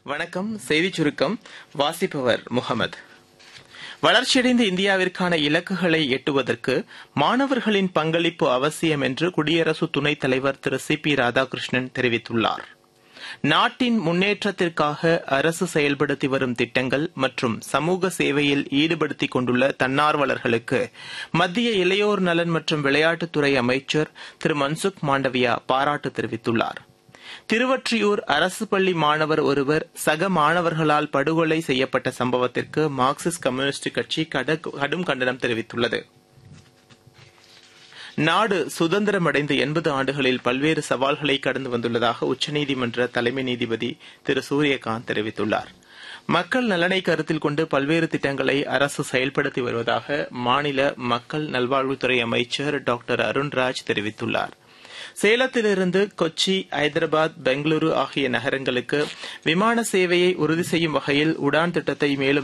வணக்கம் செய்திச் சுருக்கம் வாசிப்பவர் முகமது வளர்ச்சியடைந்த இந்தியாவிற்கான இலக்குகளை எட்டுவதற்கு மாணவர்களின் பங்களிப்பு அவசியம் என்று குடியரசு துணைத் தலைவர் திரு சி பி ராதாகிருஷ்ணன் தெரிவித்துள்ளார் நாட்டின் முன்னேற்றத்திற்காக அரசு செயல்படுத்தி வரும் திட்டங்கள் மற்றும் சமூக சேவையில் ஈடுபடுத்திக் கொண்டுள்ள தன்னார்வலர்களுக்கு மத்திய இளையோர் நலன் மற்றும் விளையாட்டுத்துறை அமைச்சர் திரு மன்சுக் மாண்டவியா பாராட்டு தெரிவித்துள்ளார் திருவொற்றியூர் அரசு பள்ளி மாணவர் ஒருவர் சக மாணவர்களால் படுகொலை செய்யப்பட்ட சம்பவத்திற்கு மார்க்சிஸ்ட் கம்யூனிஸ்ட் கட்சி கடும் கண்டனம் தெரிவித்துள்ளது நாடு சுதந்திரமடைந்து எண்பது ஆண்டுகளில் பல்வேறு சவால்களை கடந்து வந்துள்ளதாக உச்சநீதிமன்ற தலைமை நீதிபதி திரு சூரியகாந்த் தெரிவித்துள்ளார் மக்கள் நலனை கருத்தில் கொண்டு பல்வேறு திட்டங்களை அரசு செயல்படுத்தி வருவதாக மாநில மக்கள் நல்வாழ்வுத்துறை அமைச்சர் டாக்டர் அருண்ராஜ் தெரிவித்துள்ளார் சேலத்திலிருந்து கொச்சி ஐதராபாத் பெங்களூரு ஆகிய நகரங்களுக்கு விமான சேவையை உறுதி செய்யும் வகையில் உடான் திட்டத்தை மேலும்